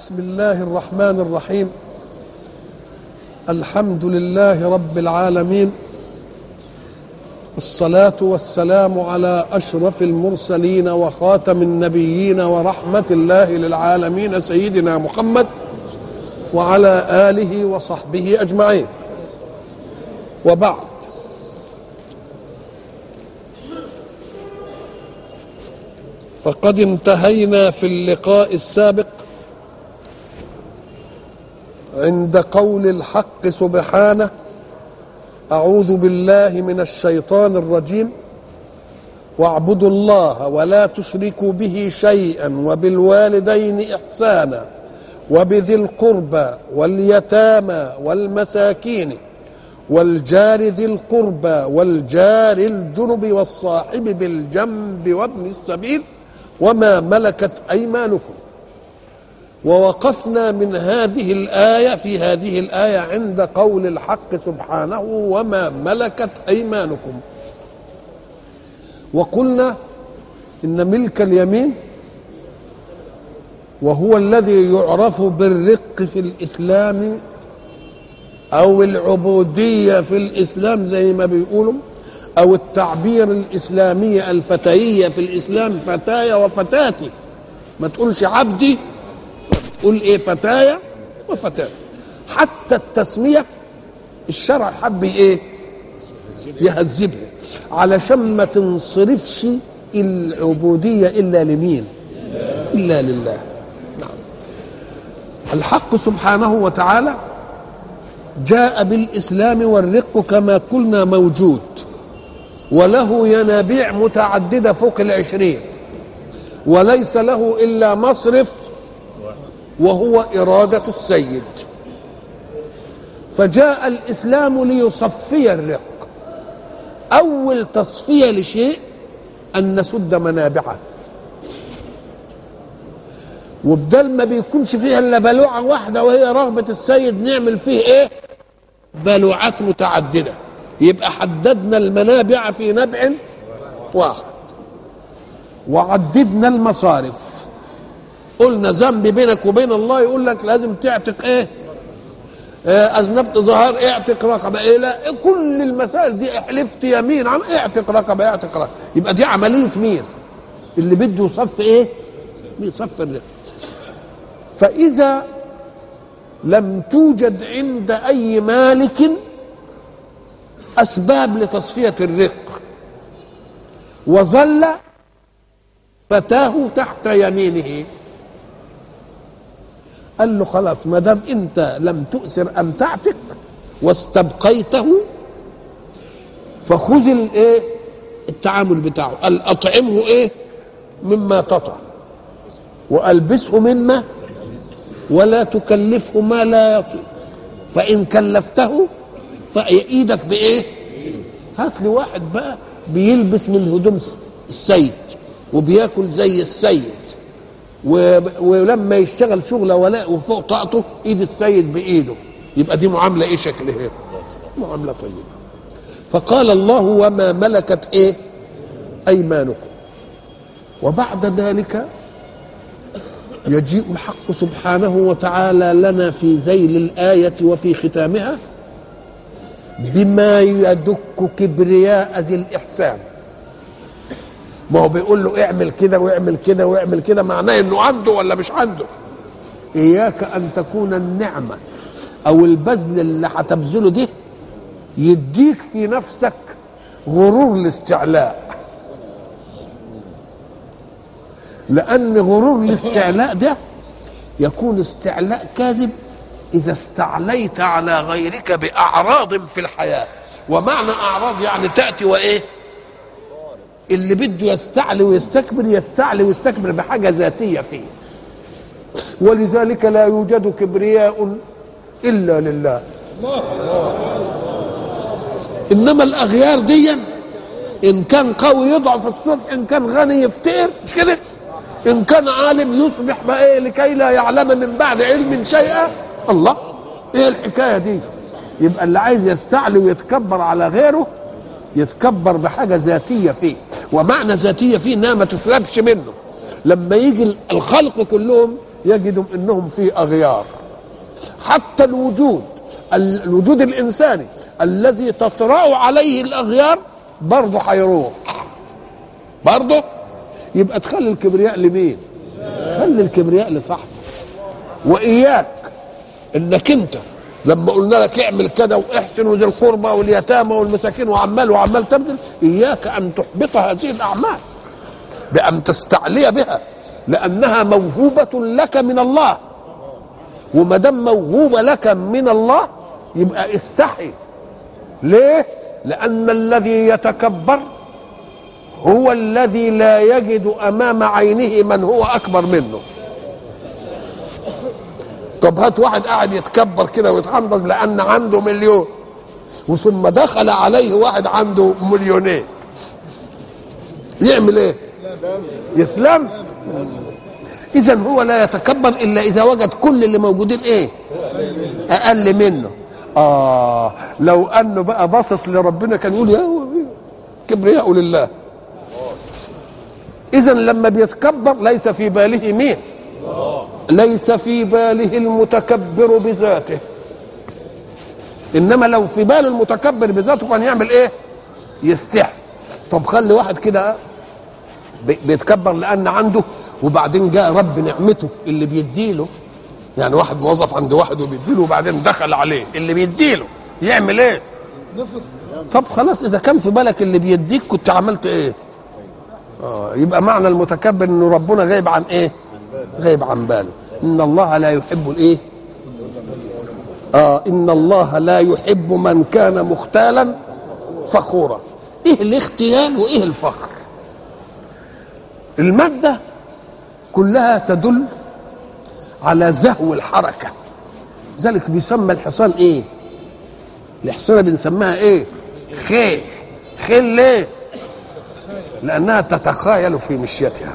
بسم الله الرحمن الرحيم الحمد لله رب العالمين الصلاة والسلام على أشرف المرسلين وخاتم النبيين ورحمة الله للعالمين سيدنا محمد وعلى آله وصحبه أجمعين وبعد فقد انتهينا في اللقاء السابق عند قول الحق سبحانه اعوذ بالله من الشيطان الرجيم واعبدوا الله ولا تشركوا به شيئا وبالوالدين احسانا وبذي القربى واليتامى والمساكين والجار ذي القربى والجار الجنب والصاحب بالجنب وابن السبيل وما ملكت ايمانكم ووقفنا من هذه الايه في هذه الايه عند قول الحق سبحانه وما ملكت ايمانكم وقلنا ان ملك اليمين وهو الذي يعرف بالرق في الاسلام او العبوديه في الاسلام زي ما بيقولوا او التعبير الاسلامي الفتييه في الاسلام فتايا وفتاتي ما تقولش عبدي تقول ايه فتايا وفتاتي حتى التسميه الشرع حب ايه يهذبها علشان ما تنصرفش العبوديه الا لمين الا لله نعم. الحق سبحانه وتعالى جاء بالاسلام والرق كما قلنا موجود وله ينابيع متعددة فوق العشرين وليس له إلا مصرف وهو إرادة السيد فجاء الإسلام ليصفي الرق أول تصفية لشيء أن نسد منابعه وبدل ما بيكونش فيها إلا بلوعة واحدة وهي رغبة السيد نعمل فيه إيه بلوعات متعددة يبقى حددنا المنابع في نبع واحد وعددنا المصارف قلنا ذنب بينك وبين الله يقول لك لازم تعتق ايه آه اذنبت ظهر اعتق رقبه ايه لا كل المسائل دي حلفت يمين عن اعتق رقبه اعتق رقبه يبقى دي عمليه مين اللي بده يصف ايه بيصف الرق فاذا لم توجد عند اي مالك اسباب لتصفيه الرق وظل فتاه تحت يمينه قال له خلاص ما دام انت لم تؤثر ان تعتق واستبقيته فخذ الايه التعامل بتاعه قال اطعمه ايه مما تطعم والبسه مما ولا تكلفه ما لا يطيق فان كلفته فايدك بايه هات لي واحد بقى بيلبس من هدوم السيد وبياكل زي السيد و... ولما يشتغل شغله ولاء وفوق طاقته ايد السيد بايده يبقى دي معامله ايه شكلها معامله طيبه فقال الله وما ملكت ايه ايمانكم وبعد ذلك يجيء الحق سبحانه وتعالى لنا في ذيل الايه وفي ختامها بما يدك كبرياء ذي الإحسان ما هو بيقول له اعمل كده واعمل كده واعمل كده معناه انه عنده ولا مش عنده اياك ان تكون النعمه او البذل اللي هتبذله دي يديك في نفسك غرور الاستعلاء لان غرور الاستعلاء ده يكون استعلاء كاذب إذا استعليت على غيرك بأعراض في الحياة ومعنى أعراض يعني تأتي وإيه اللي بده يستعلي ويستكبر يستعلي ويستكبر بحاجة ذاتية فيه ولذلك لا يوجد كبرياء إلا لله إنما الأغيار دي إن كان قوي يضعف الصبح إن كان غني يفتقر مش كده إن كان عالم يصبح بقى إيه لكي لا يعلم من بعد علم شيئا الله ايه الحكايه دي يبقى اللي عايز يستعلي ويتكبر على غيره يتكبر بحاجه ذاتيه فيه ومعنى ذاتيه فيه انها ما تسلبش منه لما يجي الخلق كلهم يجد انهم في اغيار حتى الوجود الوجود الانساني الذي تطرا عليه الاغيار برضه هيروح برضه يبقى تخلي الكبرياء لمين خلي الكبرياء لصاحبه واياك انك انت لما قلنا لك اعمل كده واحسن وذي القربى واليتامى والمساكين وعمال وعمال تبذل اياك ان تحبط هذه الاعمال بان تستعلي بها لانها موهوبه لك من الله وما دام موهوبه لك من الله يبقى استحي ليه لان الذي يتكبر هو الذي لا يجد امام عينه من هو اكبر منه طب هات واحد قاعد يتكبر كده ويتحنطز لان عنده مليون وثم دخل عليه واحد عنده مليونين يعمل ايه يسلم اذا هو لا يتكبر الا اذا وجد كل اللي موجودين ايه اقل منه اه لو انه بقى باصص لربنا كان يقول يا كبرياء لله اذا لما بيتكبر ليس في باله مين ليس في باله المتكبر بذاته انما لو في باله المتكبر بذاته كان يعمل ايه يستحي طب خلي واحد كده بيتكبر لان عنده وبعدين جاء رب نعمته اللي بيديله يعني واحد موظف عند واحد وبيديله وبعدين دخل عليه اللي بيديله يعمل ايه طب خلاص اذا كان في بالك اللي بيديك كنت عملت ايه اه يبقى معنى المتكبر انه ربنا غايب عن ايه غايب عن باله ان الله لا يحب الايه اه ان الله لا يحب من كان مختالا فخورا ايه الاختيال وايه الفخر الماده كلها تدل على زهو الحركه ذلك بيسمى الحصان ايه الحصانه بنسميها ايه خيل خيل ليه لانها تتخايل في مشيتها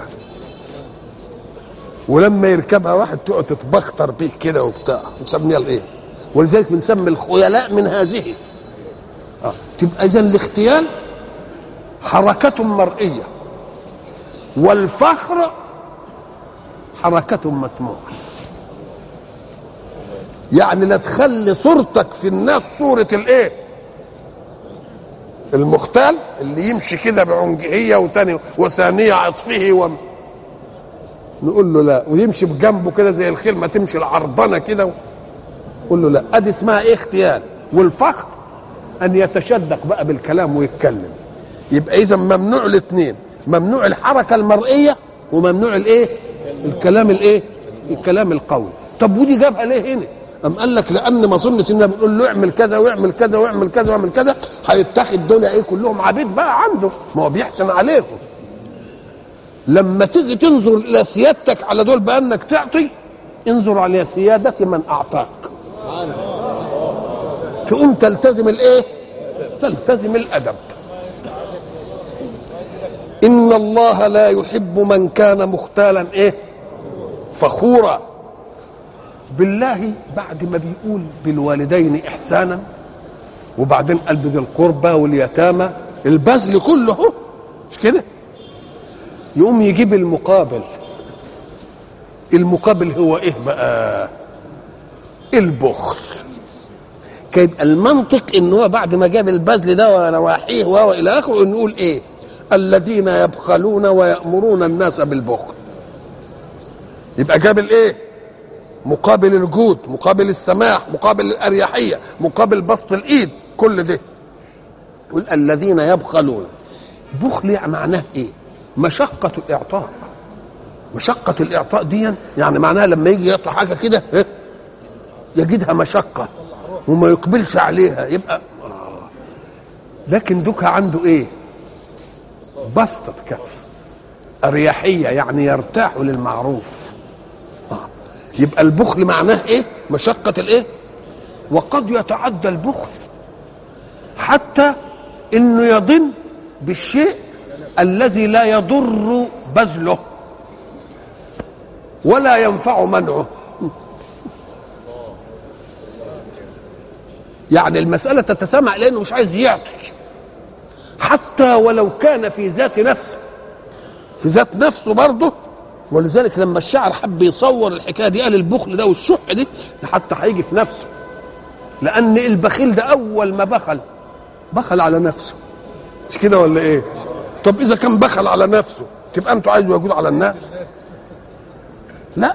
ولما يركبها واحد تقعد تتبختر به كده وبتاع نسميها الايه ولذلك بنسمي الخيلاء من هذه آه. تبقى اذا الاغتيال حركة مرئية والفخر حركة مسموعة يعني لا تخلي صورتك في الناس صورة الايه المختال اللي يمشي كده بعنجهية وتاني وثانية عطفه و... نقول له لا ويمشي بجنبه كده زي الخيل ما تمشي العربنة كده قول له لا ادي اسمها ايه اغتيال والفخر ان يتشدق بقى بالكلام ويتكلم يبقى اذا ممنوع الاثنين ممنوع الحركه المرئيه وممنوع الايه الكلام الايه الكلام القوي طب ودي جابها ليه هنا أم قال لك لأن مظنة إنها بنقول له اعمل كذا واعمل كذا واعمل كذا واعمل كذا هيتاخد دول إيه كلهم عبيد بقى عنده ما هو بيحسن عليكم لما تيجي تنظر إلى سيادتك على دول بأنك تعطي انظر على سيادة من أعطاك تقوم تلتزم الإيه؟ تلتزم الأدب إن الله لا يحب من كان مختالا إيه؟ فخورا بالله بعد ما بيقول بالوالدين إحسانا وبعدين قال بذي القربى واليتامى البذل كله هو مش كده يقوم يجيب المقابل المقابل هو ايه بقى البخل كان المنطق ان هو بعد ما جاب البذل ده ونواحيه والى اخره انه يقول ايه الذين يبخلون ويامرون الناس بالبخل يبقى جاب الايه مقابل الجود مقابل السماح مقابل الاريحيه مقابل بسط الايد كل ده يقول الذين يبخلون بخل يعني معناه ايه مشقه الاعطاء مشقة الإعطاء دي يعني معناها لما يجي يعطي حاجة كده يجدها مشقة وما يقبلش عليها يبقى آه. لكن دوكا عنده إيه؟ بسطة كف أريحية يعني يرتاح للمعروف آه. يبقى البخل معناه إيه؟ مشقة الإيه؟ وقد يتعدى البخل حتى إنه يضن بالشيء الذي لا يضر بذله ولا ينفع منعه يعني المسألة تتسامع لأنه مش عايز يعطي حتى ولو كان في ذات نفسه في ذات نفسه برضه ولذلك لما الشاعر حب يصور الحكايه دي قال البخل ده والشح دي حتى هيجي في نفسه لان البخيل ده اول ما بخل بخل على نفسه مش كده ولا ايه طب اذا كان بخل على نفسه تبقى انتوا عايزوا يجود على الناس لا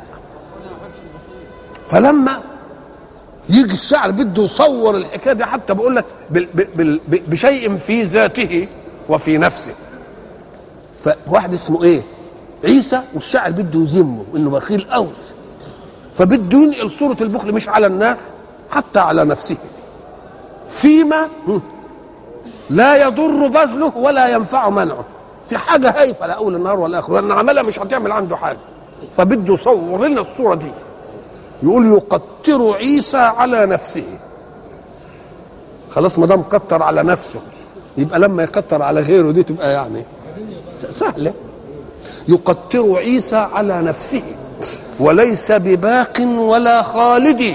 فلما يجي الشاعر بده يصور الحكايه دي حتى بقول لك بال- بال- بال- بشيء في ذاته وفي نفسه فواحد اسمه ايه عيسى والشاعر بده يذمه انه بخيل قوي فبده ينقل صوره البخل مش على الناس حتى على نفسه فيما هم، لا يضر بذله ولا ينفع منعه في حاجه هايفه لا اول النهار ولا اخر لان عملها مش هتعمل عنده حاجه فبده يصور لنا الصوره دي يقول يقتر عيسى على نفسه خلاص ما دام قتر على نفسه يبقى لما يقتر على غيره دي تبقى يعني س- سهله يقتر عيسى على نفسه وليس بباق ولا خالد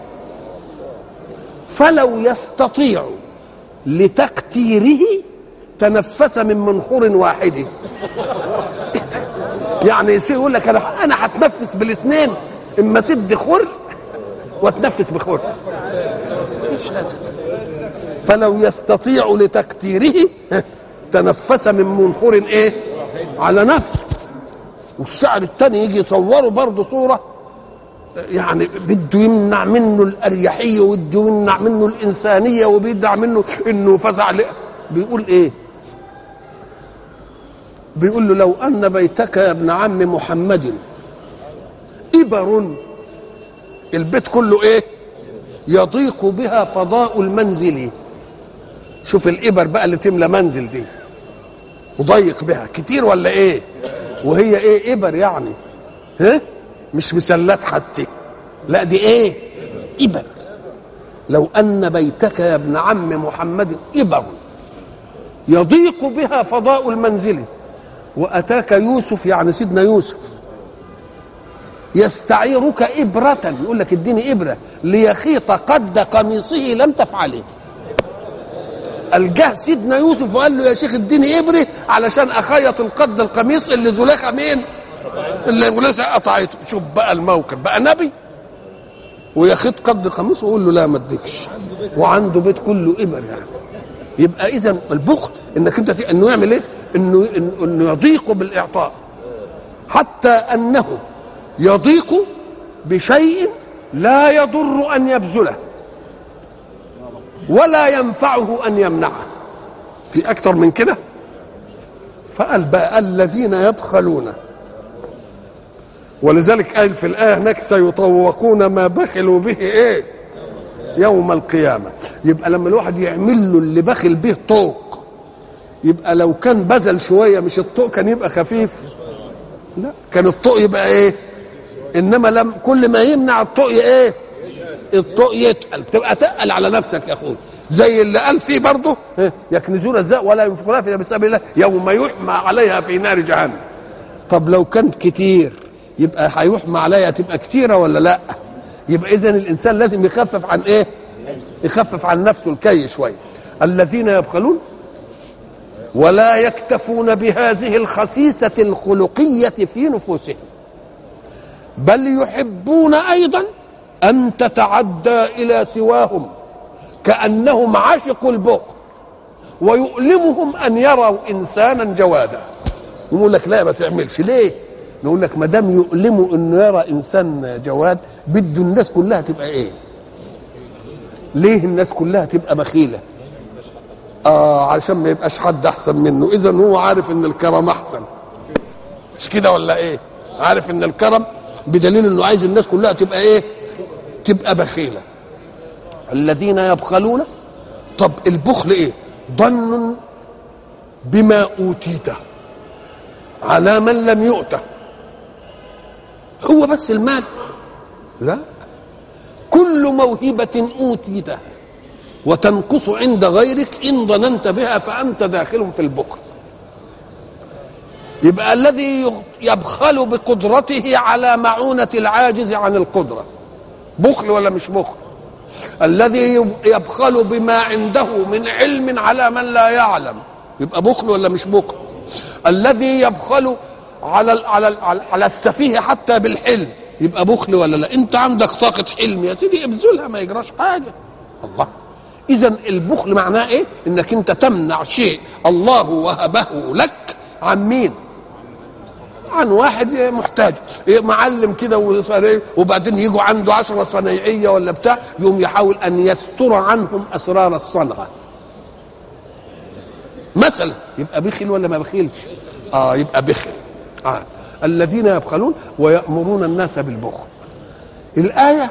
فلو يستطيع لتقتيره تنفس من منخور واحد يعني يصير يقول لك انا انا هتنفس بالاثنين اما سد خر واتنفس بخر مش لازم فلو يستطيع لتقتيره تنفس من منخور ايه على نفسه والشعر الثاني يجي يصوره برضه صوره يعني بده يمنع منه الاريحيه وبده يمنع منه الانسانيه وبيدع منه انه فزع ل- بيقول ايه بيقول له لو ان بيتك يا ابن عم محمد ابر البيت كله ايه يضيق بها فضاء المنزل شوف الابر بقى اللي تملى منزل دي وضيق بها كتير ولا ايه وهي ايه ابر يعني ها مش مسلات حتى لا دي ايه ابر لو ان بيتك يا ابن عم محمد ابر يضيق بها فضاء المنزل واتاك يوسف يعني سيدنا يوسف يستعيرك إبرة يقول لك اديني إبرة ليخيط قد قميصه لم تفعله الجه سيدنا يوسف وقال له يا شيخ اديني إبرة علشان أخيط القد القميص اللي زليخة مين اللي زليخة قطعته شوف بقى الموقف بقى نبي ويخيط قد قميصه ويقول له لا ما اديكش وعنده بيت كله إبر يعني يبقى إذا البخل إنك أنت ت- إنه يعمل إيه؟ إنه إنه- إنه يضيق بالإعطاء حتى أنه يضيق بشيء لا يضر ان يبذله ولا ينفعه ان يمنعه في اكتر من كده فقال بقى الذين يبخلون ولذلك قال في الايه هناك سيطوقون ما بخلوا به ايه يوم القيامه يبقى لما الواحد يعمل له اللي بخل به طوق يبقى لو كان بذل شويه مش الطوق كان يبقى خفيف لا كان الطوق يبقى ايه انما لم كل ما يمنع الطوق ايه الطوق يتقل تبقى تقل على نفسك يا اخوي زي اللي قال فيه برضه إيه؟ يكنزون الزاء ولا ينفقونها في سبيل الله يوم يحمى عليها في نار جهنم طب لو كانت كتير يبقى هيحمى عليها تبقى كتيره ولا لا يبقى اذا الانسان لازم يخفف عن ايه يخفف عن نفسه الكي شويه الذين يبخلون ولا يكتفون بهذه الخسيسه الخلقيه في نفوسهم بل يحبون ايضا ان تتعدى الى سواهم كانهم عشقوا البخل ويؤلمهم ان يروا انسانا جوادا يقول لك لا ما تعملش ليه نقول لك ما دام يؤلموا انه يرى انسان جواد بده الناس كلها تبقى ايه ليه الناس كلها تبقى بخيله اه علشان ما يبقاش حد احسن منه اذا هو عارف ان الكرم احسن مش كده ولا ايه عارف ان الكرم بدليل انه عايز الناس كلها تبقى ايه تبقى بخيله الذين يبخلون طب البخل ايه ظن بما اوتيته على من لم يؤته هو بس المال لا كل موهبة أوتيتها وتنقص عند غيرك إن ظننت بها فأنت داخل في البخل يبقى الذي يبخل بقدرته على معونة العاجز عن القدرة بخل ولا مش بخل الذي يبخل بما عنده من علم على من لا يعلم يبقى بخل ولا مش بخل الذي يبخل على ال على ال على, على السفيه حتى بالحلم يبقى بخل ولا لا انت عندك طاقه حلم يا سيدي ابذلها ما يجراش حاجه الله اذا البخل معناه ايه انك انت تمنع شيء الله وهبه لك عن مين عن واحد محتاج إيه معلم كده وصنايعي، وبعدين يجوا عنده عشرة صنايعية ولا بتاع يقوم يحاول أن يستر عنهم أسرار الصنعة مثلا يبقى بخل ولا ما بخلش اه يبقى بخل آه. الذين يبخلون ويأمرون الناس بالبخل الآية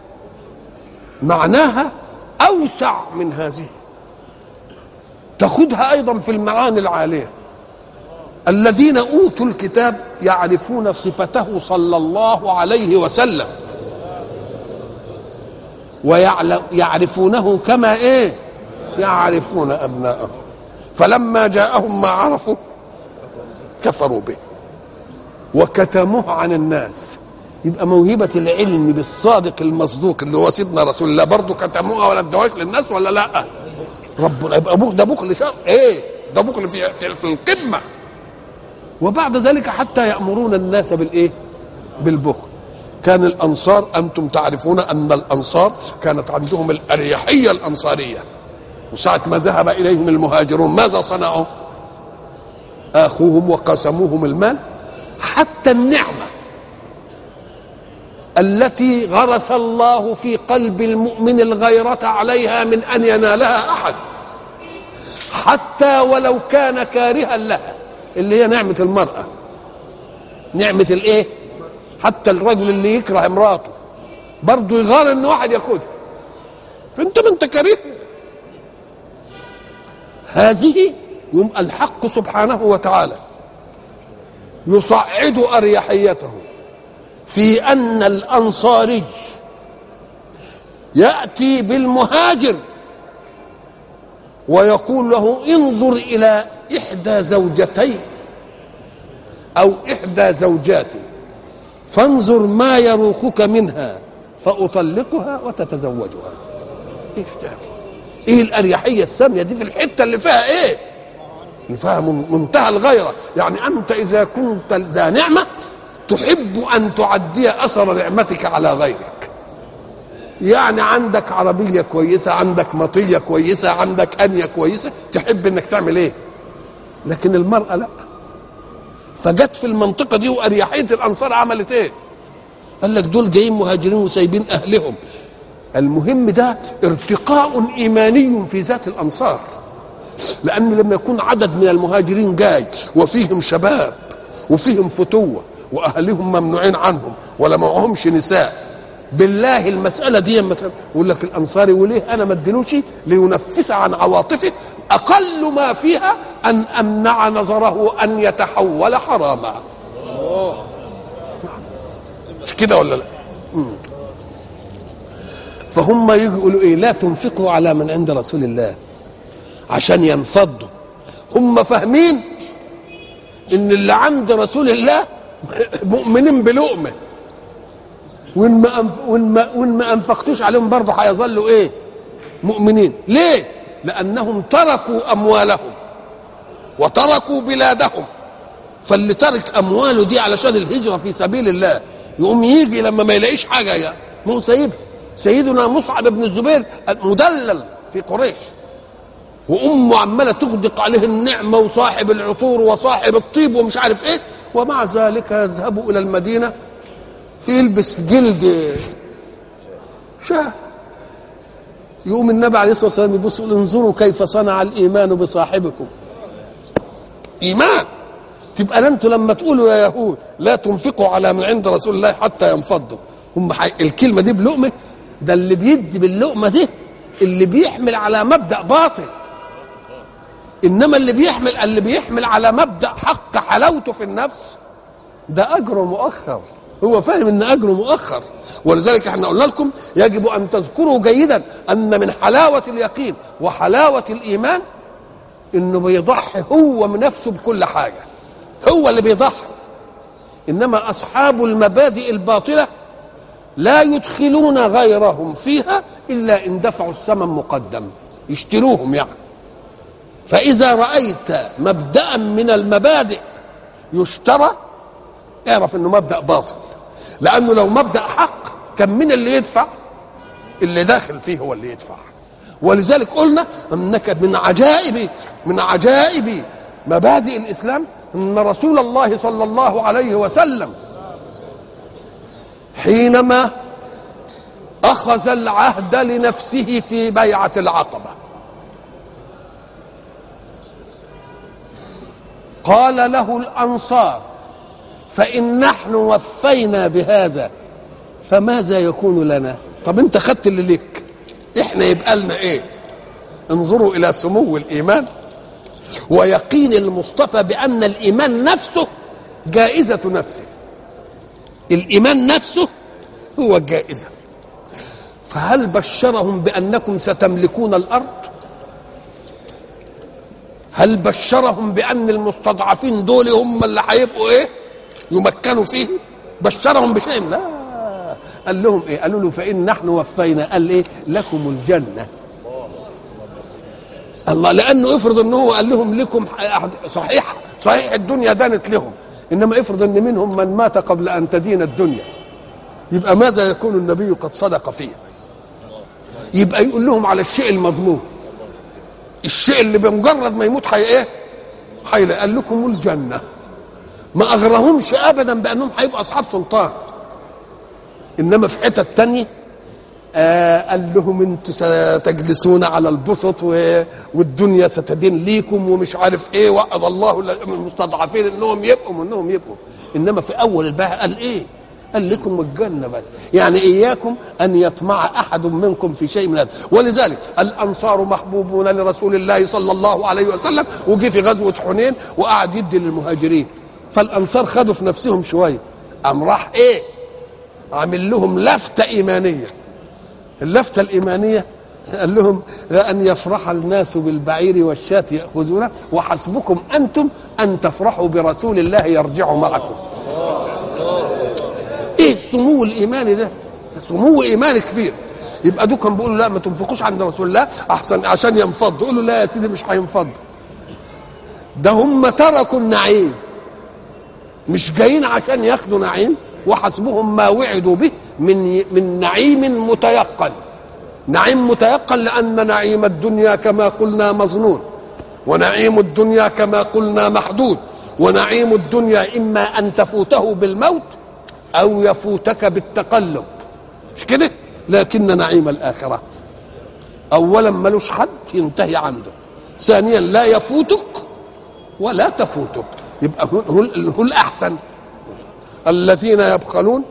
معناها أوسع من هذه تاخذها أيضا في المعاني العالية الذين أوتوا الكتاب يعرفون صفته صلى الله عليه وسلم ويعرفونه كما ايه يعرفون ابناءهم فلما جاءهم ما عرفوا كفروا به وكتموه عن الناس يبقى موهبة العلم بالصادق المصدوق اللي هو سيدنا رسول الله برضه كتموها ولا ادوهاش للناس ولا لا؟ ربنا يبقى بخل ده بخل شر ايه؟ ده بخل في في, في القمة وبعد ذلك حتى يأمرون الناس بالايه؟ بالبخل كان الأنصار أنتم تعرفون أن الأنصار كانت عندهم الأريحية الأنصارية وساعة ما ذهب إليهم المهاجرون ماذا صنعوا آخوهم وقسموهم المال حتى النعمة التي غرس الله في قلب المؤمن الغيرة عليها من أن ينالها أحد حتى ولو كان كارها لها اللي هي نعمة المرأة نعمة الايه حتى الرجل اللي يكره امراته برضه يغار ان واحد ياخدها فانت ما انت كاره هذه يوم الحق سبحانه وتعالى يصعد اريحيته في ان الانصاري ياتي بالمهاجر ويقول له انظر الى احدى زوجتي او احدى زوجاتي فانظر ما يروقك منها فاطلقها وتتزوجها ايش ده ايه الاريحيه الساميه دي في الحته اللي فيها ايه اللي فيها من- منتهى الغيره يعني انت اذا كنت ذا نعمه تحب ان تعدي اثر نعمتك على غيرك يعني عندك عربيه كويسه عندك مطيه كويسه عندك انيه كويسه تحب انك تعمل ايه لكن المراه لا فجت في المنطقه دي واريحيه الانصار عملت ايه قال لك دول جايين مهاجرين وسايبين اهلهم المهم ده ارتقاء ايماني في ذات الانصار لان لما يكون عدد من المهاجرين جاي وفيهم شباب وفيهم فتوه واهلهم ممنوعين عنهم ولا معهمش نساء بالله المساله دي مثلا يقول لك الانصاري وليه انا ما اديلوش لينفس عن عواطفه اقل ما فيها ان امنع نظره ان يتحول حراما مش كده ولا لا مم. فهم يجوا يقولوا ايه لا تنفقوا على من عند رسول الله عشان ينفضوا هم فاهمين ان اللي عند رسول الله مؤمنين بلقمه وان ما أنف- وان ما, وإن ما انفقتوش عليهم برضه هيظلوا ايه مؤمنين ليه لانهم تركوا اموالهم وتركوا بلادهم فاللي ترك امواله دي علشان الهجره في سبيل الله يقوم يجي لما ما يلاقيش حاجه يا ما هو سايبها سيدنا مصعب بن الزبير مدلل في قريش وامه عماله تغدق عليه النعمه وصاحب العطور وصاحب الطيب ومش عارف ايه ومع ذلك يذهب الى المدينه في يلبس جلد شاه يقوم النبي عليه الصلاه والسلام يبص يقول انظروا كيف صنع الايمان بصاحبكم ايمان تبقى لا انتوا لما تقولوا يا يهود لا تنفقوا على من عند رسول الله حتى ينفضوا هم حي... الكلمه دي بلقمه ده اللي بيدي باللقمه دي اللي بيحمل على مبدا باطل انما اللي بيحمل اللي بيحمل على مبدا حق حلاوته في النفس ده اجره مؤخر هو فاهم ان اجره مؤخر ولذلك احنا قلنا لكم يجب ان تذكروا جيدا ان من حلاوه اليقين وحلاوه الايمان انه بيضحي هو من نفسه بكل حاجه هو اللي بيضحي انما اصحاب المبادئ الباطله لا يدخلون غيرهم فيها الا ان دفعوا الثمن مقدم يشتروهم يعني فاذا رايت مبدا من المبادئ يشترى اعرف انه مبدا باطل لانه لو مبدا حق كان مين اللي يدفع اللي داخل فيه هو اللي يدفع ولذلك قلنا انك من عجائب من عجائب مبادئ الاسلام ان رسول الله صلى الله عليه وسلم حينما اخذ العهد لنفسه في بيعه العقبه قال له الانصار فان نحن وفينا بهذا فماذا يكون لنا طب انت خدت اللي ليك احنا يبقى لنا ايه انظروا الى سمو الايمان ويقين المصطفى بان الايمان نفسه جائزه نفسه الايمان نفسه هو الجائزه فهل بشرهم بانكم ستملكون الارض هل بشرهم بان المستضعفين دول هم اللي هيبقوا ايه يمكنوا فيه بشرهم بشيء لا قال لهم ايه قالوا له فان نحن وفينا قال ايه لكم الجنه الله لانه افرض ان هو قال لهم لكم صحيح صحيح الدنيا دانت لهم انما افرض ان منهم من مات قبل ان تدين الدنيا يبقى ماذا يكون النبي قد صدق فيه يبقى يقول لهم على الشيء المضمون الشيء اللي بمجرد ما يموت حي ايه حي قال لكم الجنه ما اغرهمش ابدا بانهم هيبقوا اصحاب سلطان انما في حتت تانية آه قال لهم انتوا ستجلسون على البسط و... والدنيا ستدين ليكم ومش عارف ايه وعد الله المستضعفين انهم يبقوا انهم يبقوا انما في اول الباقي قال ايه قال لكم الجنه بس يعني اياكم ان يطمع احد منكم في شيء من هذا ولذلك الانصار محبوبون لرسول الله صلى الله عليه وسلم وجي في غزوه حنين وقعد يدي للمهاجرين فالانصار خدوا في نفسهم شويه قام راح ايه عامل لهم لفته ايمانيه اللفته الايمانيه قال لهم ان يفرح الناس بالبعير والشاة ياخذونه وحسبكم انتم ان تفرحوا برسول الله يرجع معكم ايه السمو الايماني ده سمو ايماني كبير يبقى دول كانوا بيقولوا لا ما تنفقوش عند رسول الله احسن عشان ينفض يقولوا لا يا سيدي مش هينفض ده هم تركوا النعيم مش جايين عشان ياخدوا نعيم وحسبهم ما وعدوا به من من نعيم متيقن نعيم متيقن لان نعيم الدنيا كما قلنا مظنون ونعيم الدنيا كما قلنا محدود ونعيم الدنيا اما ان تفوته بالموت او يفوتك بالتقلب مش كده لكن نعيم الاخره اولا ملوش حد ينتهي عنده ثانيا لا يفوتك ولا تفوتك يبقى هو, هو الاحسن الذين يبخلون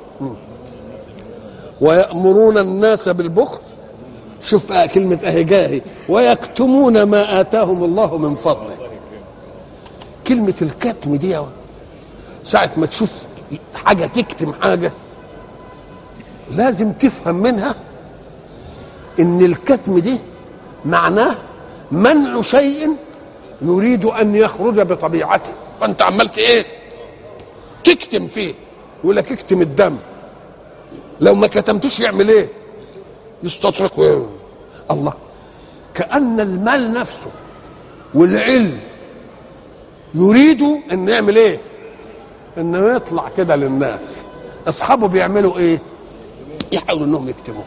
ويأمرون الناس بالبخل شوف بقى كلمة أهي جاهي ويكتمون ما آتاهم الله من فضله كلمة الكتم دي ساعة ما تشوف حاجة تكتم حاجة لازم تفهم منها إن الكتم دي معناه منع شيء يريد أن يخرج بطبيعته فأنت عملت إيه؟ تكتم فيه يقول لك اكتم الدم لو ما كتمتوش يعمل ايه يستطرق ويعمل. الله كأن المال نفسه والعلم يريدوا ان يعمل ايه انه يطلع كده للناس اصحابه بيعملوا ايه يحاولوا انهم يكتموه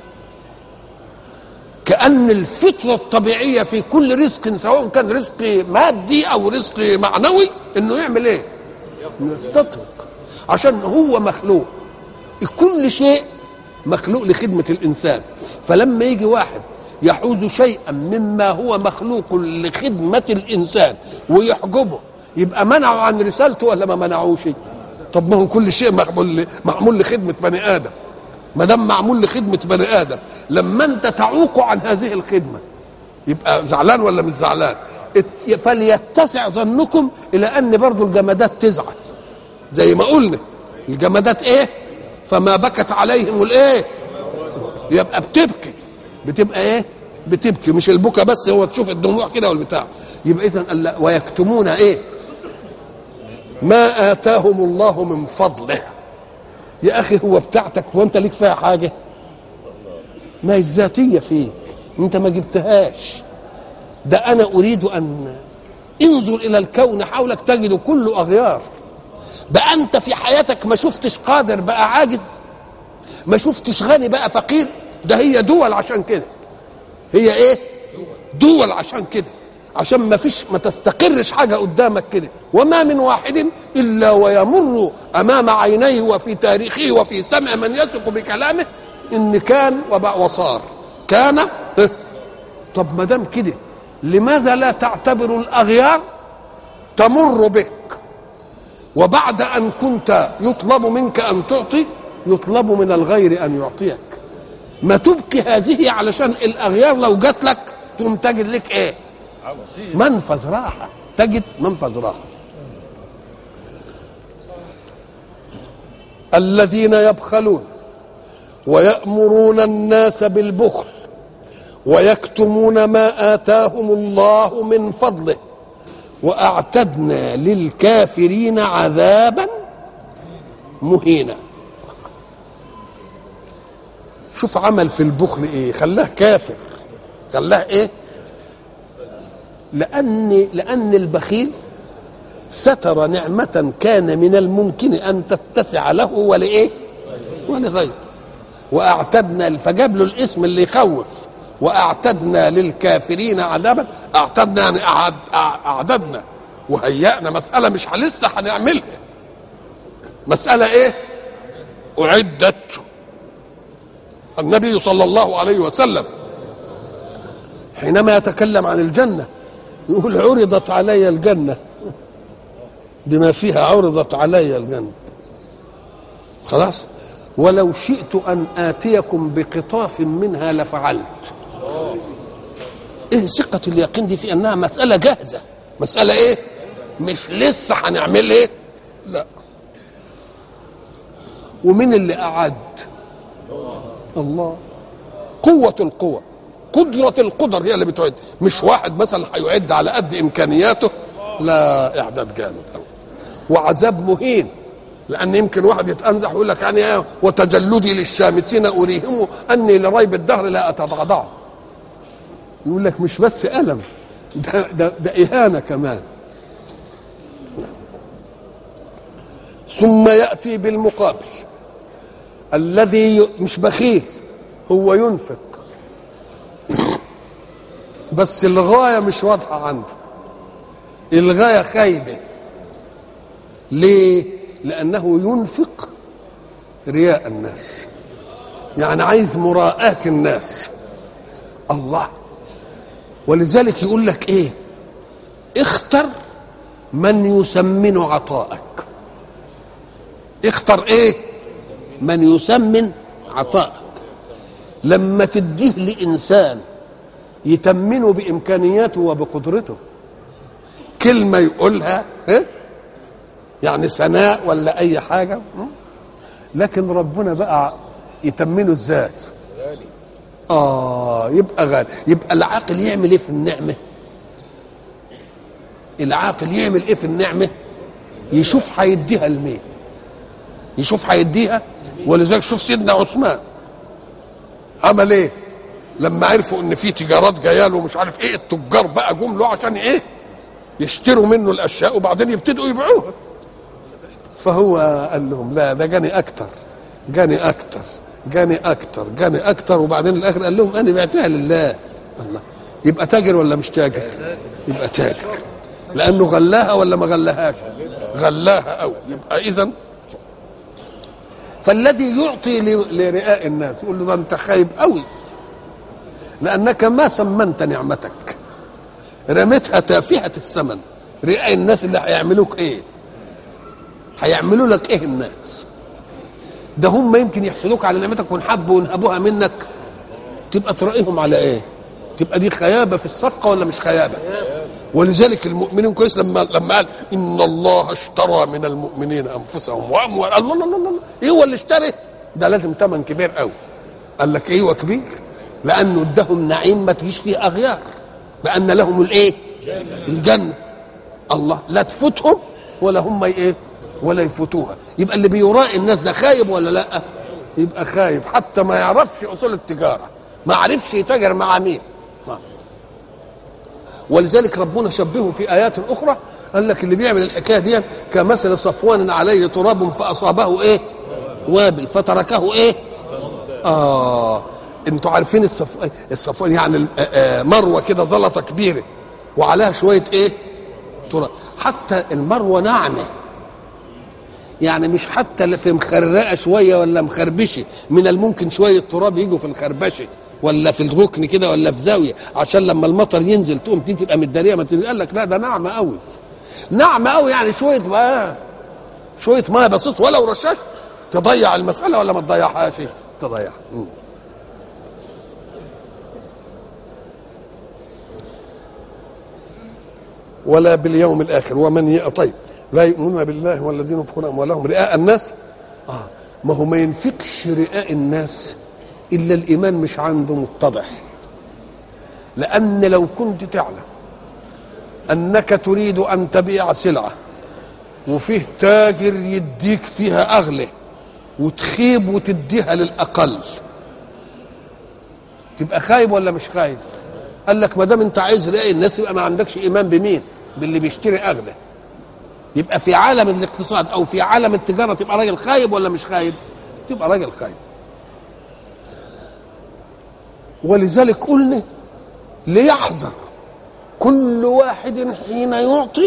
كأن الفطرة الطبيعية في كل رزق سواء كان رزق مادي أو رزق معنوي إنه يعمل إيه؟ يستطرق عشان هو مخلوق كل شيء مخلوق لخدمة الإنسان فلما يجي واحد يحوز شيئا مما هو مخلوق لخدمة الإنسان ويحجبه يبقى منعه عن رسالته ولا ما منعوش طب ما هو كل شيء معمول معمول لخدمة بني آدم ما دام معمول لخدمة بني آدم لما أنت تعوق عن هذه الخدمة يبقى زعلان ولا مش زعلان فليتسع ظنكم إلى أن برضو الجمادات تزعل زي ما قلنا الجمادات ايه فما بكت عليهم الايه يبقى بتبكي بتبقى ايه بتبكي مش البكا بس هو تشوف الدموع كده والبتاع يبقى اذا ويكتمون ايه ما اتاهم الله من فضله يا اخي هو بتاعتك وانت ليك فيها حاجه ما هي الذاتيه فيك انت ما جبتهاش ده انا اريد ان انظر الى الكون حولك تجد كله اغيار بقى انت في حياتك ما شفتش قادر بقى عاجز ما شفتش غني بقى فقير ده هي دول عشان كده هي ايه دول عشان كده عشان ما فيش ما تستقرش حاجة قدامك كده وما من واحد إلا ويمر أمام عينيه وفي تاريخه وفي سمع من يثق بكلامه إن كان وبقى وصار كان إيه؟ طب ما دام كده لماذا لا تعتبر الأغيار تمر بك وبعد أن كنت يطلب منك أن تعطي يطلب من الغير أن يعطيك ما تبكي هذه علشان الأغيار لو جات لك تقوم تجد لك إيه منفذ راحة تجد منفذ راحة الذين يبخلون ويأمرون الناس بالبخل ويكتمون ما آتاهم الله من فضله وأعتدنا للكافرين عذابا مهينا شوف عمل في البخل ايه خلاه كافر خلاه ايه لأن لأن البخيل ستر نعمة كان من الممكن أن تتسع له ولإيه؟ ولغيره وأعتدنا فجاب له الاسم اللي يخوف وأعتدنا للكافرين عذابا أعتدنا يعني أعد أعددنا وهيأنا مسألة مش لسه هنعملها مسألة إيه؟ أعدت النبي صلى الله عليه وسلم حينما يتكلم عن الجنة يقول عرضت علي الجنة بما فيها عرضت علي الجنة خلاص ولو شئت أن آتيكم بقطاف منها لفعلت ايه ثقة اليقين دي في انها مسألة جاهزة مسألة ايه مش لسه هنعمل ايه لا ومين اللي أعد الله قوة القوة قدرة القدر هي اللي بتعد مش واحد مثلا هيعد على قد إمكانياته لا إعداد جامد أوي وعذاب مهين لأن يمكن واحد يتأنزح ويقول لك يعني إيه وتجلدي للشامتين أريهم أني لريب الدهر لا أتضعضع يقول لك مش بس ألم ده, ده, ده إهانة كمان ثم يأتي بالمقابل الذي مش بخيل هو ينفق بس الغايه مش واضحه عنده الغايه خايبه ليه لانه ينفق رياء الناس يعني عايز مراءة الناس الله ولذلك يقول لك ايه اختر من يسمن عطاءك اختر ايه من يسمن عطاءك لما تديه لإنسان يتمنه بإمكانياته وبقدرته كلمة يقولها ها؟ يعني ثناء ولا أي حاجة لكن ربنا بقى يتمنه ازاي آه يبقى غالي يبقى العاقل يعمل ايه في النعمة العاقل يعمل ايه في النعمة يشوف هيديها لمين يشوف هيديها ولذلك شوف سيدنا عثمان عمل ايه لما عرفوا ان في تجارات جايه له مش عارف ايه التجار بقى جم له عشان ايه يشتروا منه الاشياء وبعدين يبتدوا يبيعوها فهو قال لهم لا ده جاني اكتر جاني اكتر جاني اكتر جاني اكتر وبعدين الاخر قال لهم انا بعتها لله الله يبقى تاجر ولا مش تاجر يبقى تاجر لانه غلاها ولا ما غلاهاش غلاها قوي يبقى اذا فالذي يعطي لرئاء الناس يقول له ده انت خايب قوي لانك ما سمنت نعمتك رميتها تافهه الثمن رئاء الناس اللي هيعملوك ايه هيعملوا لك ايه الناس ده هم يمكن يحسدوك على نعمتك ونحبوا ونهبوها منك تبقى تراقيهم على ايه تبقى دي خيابه في الصفقه ولا مش خيابه ولذلك المؤمنين كويس لما لما قال ان الله اشترى من المؤمنين انفسهم واموال الله الله الله, الله. ايه هو اللي اشترى ده لازم ثمن كبير قوي قال لك ايوه كبير لانه ادهم نعيم ما تجيش فيه اغيار بان لهم الايه الجنه الله لا تفوتهم ولا هم ايه ولا يفوتوها يبقى اللي بيراعي الناس ده خايب ولا لا يبقى خايب حتى ما يعرفش اصول التجاره ما عرفش يتاجر مع مين ولذلك ربنا شبهه في ايات اخرى قال لك اللي بيعمل الحكايه دي كمثل صفوان عليه تراب فاصابه ايه وابل فتركه ايه اه انتوا عارفين الصف... الصفوان يعني ال- آه، آه، مروه كده زلطه كبيره وعليها شويه ايه تراب حتى المروه ناعمه يعني مش حتى اللي في مخرقه شويه ولا مخربشه من الممكن شويه تراب يجوا في الخربشه ولا في الركن كده ولا في زاويه عشان لما المطر ينزل تقوم دي تبقى متداريه ما تنزل. قال لك لا ده ناعمه قوي ناعمه قوي يعني شويه بقى شويه ميه بسيط ولو رشاش تضيع المساله ولا ما تضيعهاش تضيعها مم. ولا باليوم الاخر ومن ي... طيب لا يؤمنون بالله والذين ينفقون اموالهم رئاء الناس اه ما هو ما ينفقش رئاء الناس الا الايمان مش عنده متضح لان لو كنت تعلم انك تريد ان تبيع سلعه وفيه تاجر يديك فيها اغلى وتخيب وتديها للاقل تبقى خايب ولا مش خايب قال لك ما دام انت عايز رأي الناس يبقى ما عندكش ايمان بمين باللي بيشتري اغلى يبقى في عالم الاقتصاد او في عالم التجاره تبقى راجل خايب ولا مش خايب تبقى راجل خايب ولذلك قلنا ليحذر كل واحد حين يعطي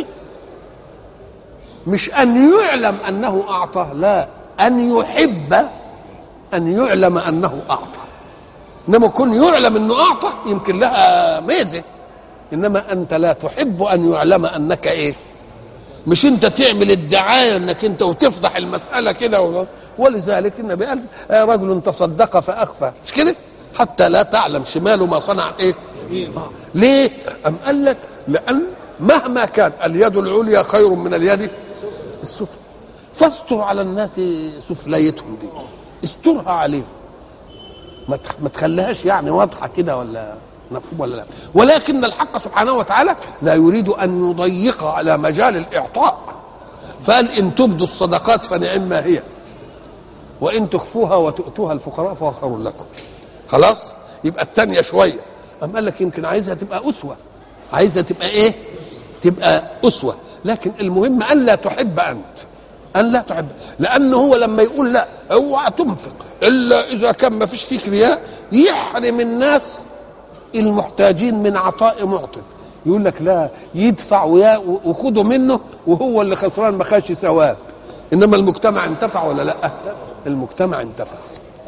مش ان يعلم انه اعطى لا ان يحب ان يعلم انه اعطى انما كن يعلم انه اعطى يمكن لها ميزه انما انت لا تحب ان يعلم انك ايه مش انت تعمل الدعايه انك انت وتفضح المساله كده و- ولذلك النبي قال آه رجل تصدق فاخفى مش كده حتى لا تعلم شماله ما صنعت ايه آه. ليه ام قال لك لان مهما كان اليد العليا خير من اليد السفلى فاستر على الناس سفليتهم دي استرها عليهم ما تخ- ما تخليهاش يعني واضحه كده ولا مفهوم ولا لا ولكن الحق سبحانه وتعالى لا يريد ان يضيق على مجال الاعطاء فقال ان تبدوا الصدقات فنعم ما هي وان تخفوها وتؤتوها الفقراء فهو خير لكم خلاص يبقى الثانيه شويه أم قال لك يمكن عايزها تبقى اسوه عايزها تبقى ايه تبقى اسوه لكن المهم ان لا تحب انت ان لا تحب لانه هو لما يقول لا اوعى تنفق الا اذا كان ما فيش فيك رياء يحرم الناس المحتاجين من عطاء معطي يقول لك لا يدفع ويا- وخده منه وهو اللي خسران ما خدش ثواب انما المجتمع انتفع ولا لا المجتمع انتفع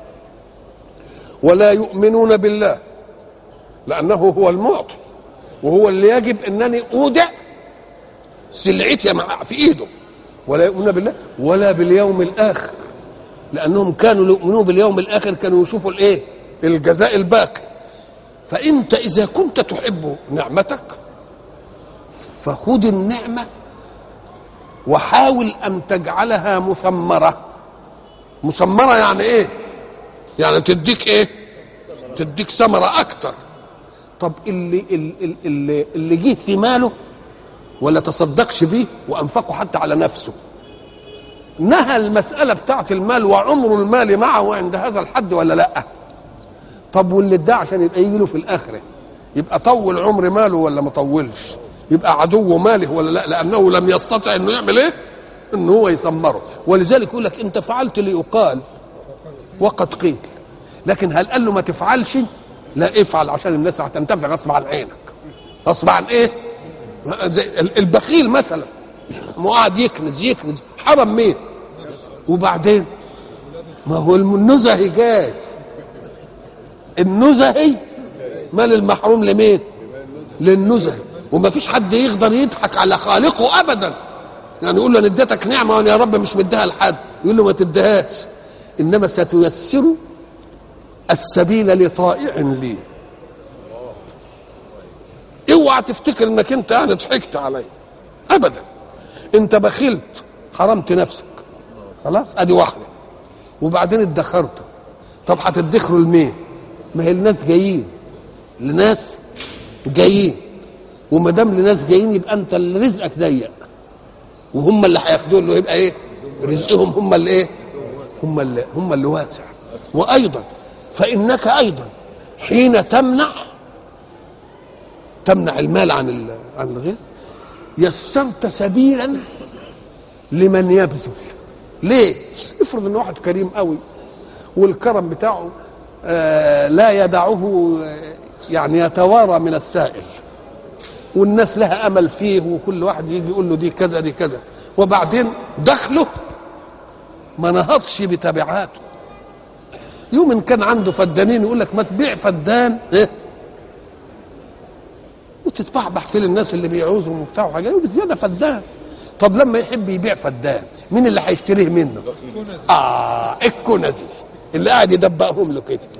ولا يؤمنون بالله لانه هو المعطي وهو اللي يجب انني اودع سلعتي مع في ايده ولا يؤمنون بالله ولا باليوم الاخر لانهم كانوا يؤمنون باليوم الاخر كانوا يشوفوا الايه الجزاء الباقي فانت اذا كنت تحب نعمتك فخذ النعمه وحاول ان تجعلها مثمره مثمره يعني ايه يعني تديك ايه تديك ثمره اكتر طب اللي اللي اللي, اللي جه في ماله ولا تصدقش بيه وانفقه حتى على نفسه نهى المسألة بتاعت المال وعمر المال معه عند هذا الحد ولا لا طب واللي ادعى عشان يبقى يجي له في الآخرة يبقى طول عمر ماله ولا ما طولش يبقى عدو ماله ولا لا لأنه لم يستطع انه يعمل ايه انه هو يثمره ولذلك يقول لك انت فعلت ليقال وقد قيل لكن هل قال له ما تفعلش لا افعل عشان الناس هتنتفع غصب عن عينك غصب عن ايه زي البخيل مثلا ما قاعد يكنز يكنز حرم مين وبعدين ما هو النزهي جاي النزهي مال المحروم لمين للنزهي وما فيش حد يقدر يضحك على خالقه ابدا يعني يقول له انا اديتك نعمه وانا يا رب مش مديها لحد يقول له ما تديهاش انما ستيسر السبيل لطائع لي اوعى تفتكر انك انت يعني ضحكت علي ابدا انت بخلت حرمت نفسك خلاص ادي واحده وبعدين ادخرت طب هتدخروا لمين ما هي الناس جايين لناس جايين وما دام لناس جايين يبقى انت اللي رزقك ضيق وهم اللي هياخدوه اللي يبقى ايه رزقهم هم اللي ايه هم اللي هم اللي واسع وايضا فانك ايضا حين تمنع تمنع المال عن ال- عن الغير يسرت سبيلا لمن يبذل ليه افرض ان واحد كريم قوي والكرم بتاعه آه لا يدعه يعني يتوارى من السائل والناس لها امل فيه وكل واحد يجي يقول له دي كذا دي كذا وبعدين دخله ما نهضش بتبعاته يوم ان كان عنده فدانين يقول لك ما تبيع فدان ايه وتتبعبع في الناس اللي بيعوزهم وبتاع وحاجات وبزياده فدان طب لما يحب يبيع فدان مين اللي هيشتريه منه اه الكنزي اللي قاعد يدبقهم له كده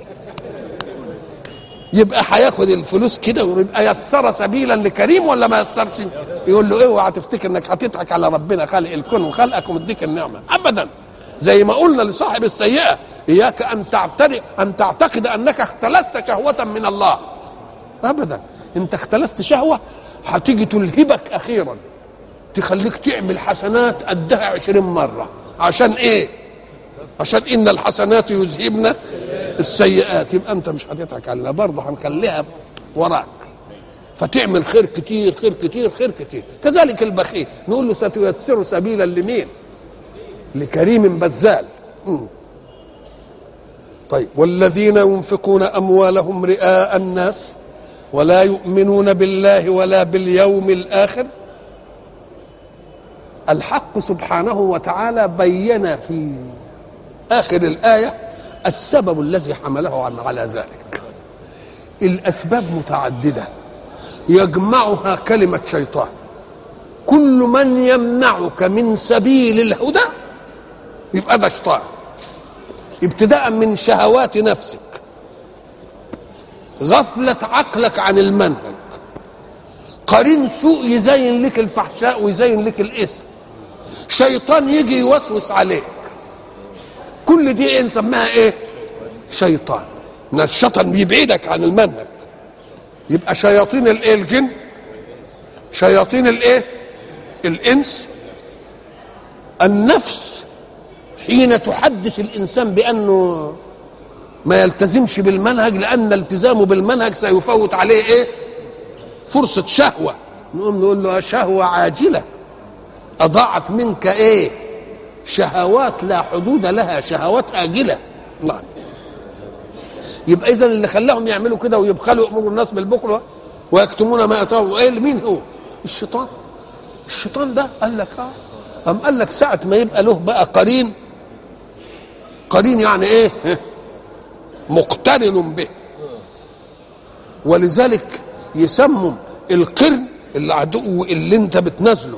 يبقى هياخد الفلوس كده ويبقى يسر سبيلا لكريم ولا ما يسرش يقول له اوعى تفتكر انك هتضحك على ربنا خالق الكون وخلقك ومديك النعمه ابدا زي ما قلنا لصاحب السيئه اياك ان تعتري ان تعتقد انك اختلست شهوه من الله ابدا انت اختلست شهوه هتيجي تلهبك اخيرا تخليك تعمل حسنات قدها عشرين مرة عشان ايه عشان ان الحسنات يذهبن السيئات يبقى انت مش هتضحك علينا برضه هنخليها وراك فتعمل خير كتير خير كتير خير كتير كذلك البخيل نقول له ستيسر سبيلا لمين لكريم بزال مم. طيب والذين ينفقون اموالهم رئاء الناس ولا يؤمنون بالله ولا باليوم الاخر الحق سبحانه وتعالى بين في اخر الايه السبب الذي حمله على ذلك الاسباب متعدده يجمعها كلمه شيطان كل من يمنعك من سبيل الهدى يبقى ده شيطان ابتداء من شهوات نفسك غفله عقلك عن المنهج قرين سوء يزين لك الفحشاء ويزين لك الاسم شيطان يجي يوسوس عليك كل دي ايه نسميها ايه شيطان من الشيطان بيبعدك عن المنهج يبقى شياطين الايه الجن شياطين الايه الانس النفس حين تحدث الانسان بانه ما يلتزمش بالمنهج لان التزامه بالمنهج سيفوت عليه ايه فرصه شهوه نقوم نقول له شهوه عاجله أضاعت منك إيه شهوات لا حدود لها شهوات آجلة نعم يبقى إذا اللي خلاهم يعملوا كده ويبخلوا يأمروا الناس بالبخل ويكتمون ما أتاهم إيه مين هو الشيطان الشيطان ده قال لك اه أم قال لك ساعة ما يبقى له بقى قرين قرين يعني إيه مقترن به ولذلك يسمم القرن العدو اللي انت بتنزله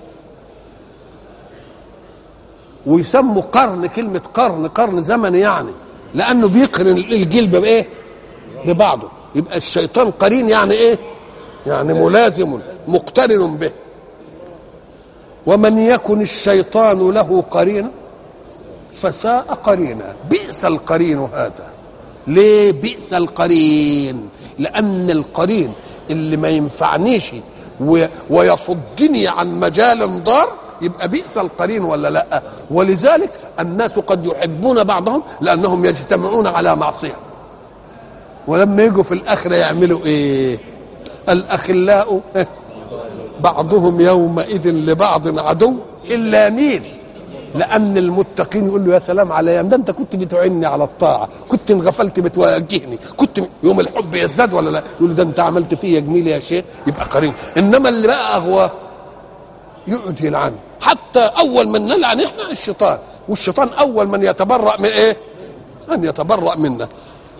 ويسموا قرن كلمة قرن قرن زمني يعني لأنه بيقرن الجلب بإيه؟ ببعضه يبقى الشيطان قرين يعني إيه؟ يعني ملازم مقترن به ومن يكن الشيطان له قرين فساء قرينا بئس القرين هذا ليه بئس القرين لأن القرين اللي ما ينفعنيش ويصدني عن مجال ضار يبقى بئس القرين ولا لا ولذلك الناس قد يحبون بعضهم لانهم يجتمعون على معصيه ولما يجوا في الاخره يعملوا ايه الاخلاء بعضهم يومئذ لبعض عدو الا مين لان المتقين يقول له يا سلام على ده انت كنت بتعني على الطاعه كنت انغفلت بتوجهني كنت يوم الحب يزداد ولا لا يقول له ده انت عملت فيا جميل يا شيخ يبقى قرين انما اللي بقى اغواه يقعد يلعنه حتى اول من نلعن احنا الشيطان والشيطان اول من يتبرأ من ايه ان يتبرأ منا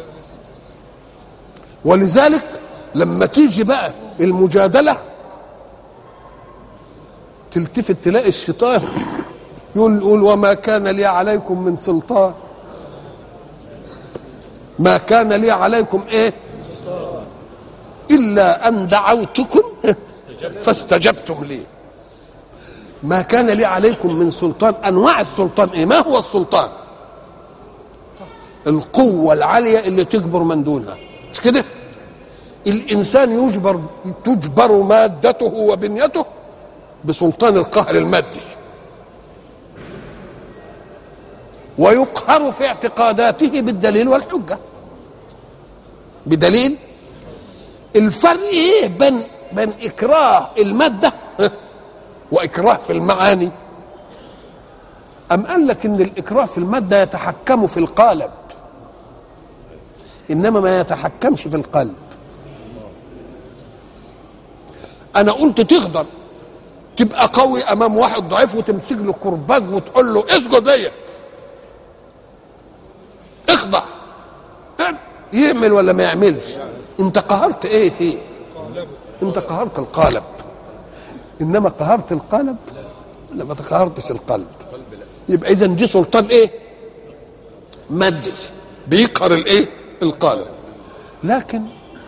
ولذلك لما تيجي بقى المجادله تلتفت تلاقي الشيطان يقول يقول وما كان لي عليكم من سلطان ما كان لي عليكم ايه الا ان دعوتكم فاستجبتم لي ما كان لي عليكم من سلطان انواع السلطان ايه ما هو السلطان القوة العالية اللي تجبر من دونها مش كده الإنسان يجبر تجبر مادته وبنيته بسلطان القهر المادي ويقهر في اعتقاداته بالدليل والحجة بدليل الفرق ايه بين بين إكراه المادة واكراه في المعاني ام قال لك ان الاكراه في الماده يتحكم في القالب انما ما يتحكمش في القلب انا قلت تقدر تبقى قوي امام واحد ضعيف وتمسك له كرباج وتقول له اسجد ليا اخضع يعمل ولا ما يعملش انت قهرت ايه فيه انت قهرت القالب انما قهرت القلب لا ما قهرتش القلب يبقى اذا دي سلطان ايه مادي بيقهر الايه القالب لكن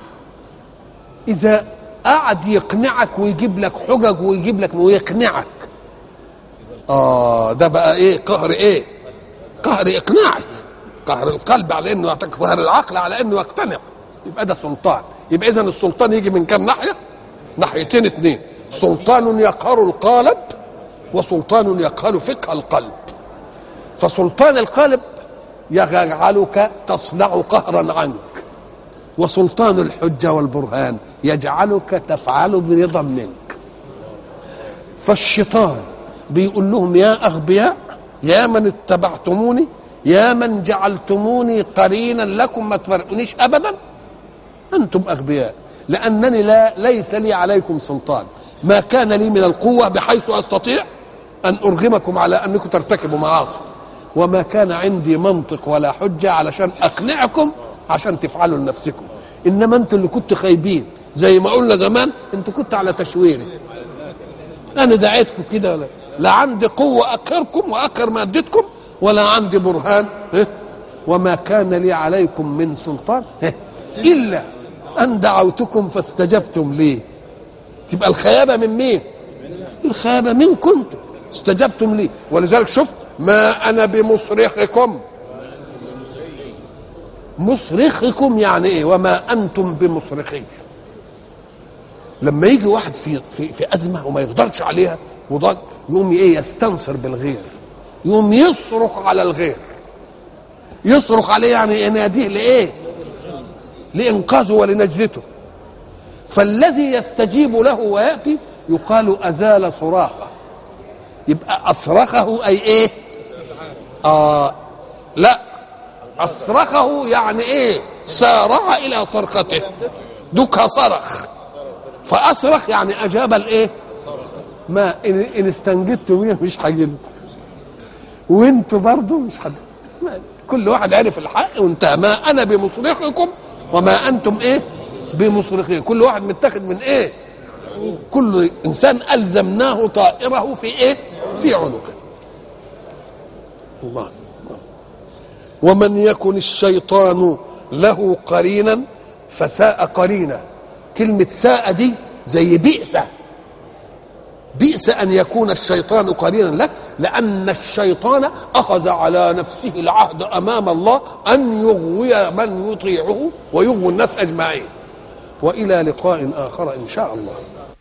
اذا قعد يقنعك ويجيب لك حجج ويجيب لك ويقنعك اه ده بقى ايه قهر ايه قهر اقناعي قهر القلب على انه يعتقد قهر العقل على انه يقتنع يبقى ده سلطان يبقى اذا السلطان يجي من كام ناحيه ناحيتين اثنين سلطان يقهر القالب وسلطان يقهر فقه القلب فسلطان القلب يجعلك تصنع قهرا عنك وسلطان الحجة والبرهان يجعلك تفعل برضا منك فالشيطان بيقول لهم يا أغبياء يا من اتبعتموني يا من جعلتموني قرينا لكم ما تفرقونيش أبدا أنتم أغبياء لأنني لا ليس لي عليكم سلطان ما كان لي من القوة بحيث أستطيع أن أرغمكم على أنكم ترتكبوا معاصي وما كان عندي منطق ولا حجة علشان أقنعكم عشان تفعلوا لنفسكم إنما أنتوا اللي كنتوا خايبين زي ما قلنا زمان أنتوا كنتوا على تشويري أنا دعيتكم كده ولا لا عندي قوة أقهركم وأقهر مادتكم ولا عندي برهان إيه؟ وما كان لي عليكم من سلطان إيه؟ إلا أن دعوتكم فاستجبتم لي تبقى الخيابة من مين الخيابة من كنتم استجبتم لي ولذلك شوف ما أنا بمصرخكم مصرخكم يعني ايه وما انتم بمصرخي لما يجي واحد في في في ازمه وما يقدرش عليها وضج يقوم ايه يستنصر بالغير يقوم يصرخ على الغير يصرخ عليه يعني يناديه لايه لانقاذه ولنجدته فالذي يستجيب له وياتي يقال ازال صراخه يبقى اصرخه اي ايه اه لا اصرخه يعني ايه سارع الى صرخته دكها صرخ فاصرخ يعني اجاب الايه ما ان, إن استنجدتم بيه مش هجيب وانتوا برضه مش حد كل واحد عرف الحق وانتهى ما انا بمصرخكم وما انتم ايه بمصرخين كل واحد متاخد من ايه كل انسان الزمناه طائره في ايه في عنقه الله ومن يكن الشيطان له قرينا فساء قرينا كلمة ساء دي زي بئس بئس أن يكون الشيطان قرينا لك لأن الشيطان أخذ على نفسه العهد أمام الله أن يغوي من يطيعه ويغوي الناس أجمعين وإلى لقاء آخر إن شاء الله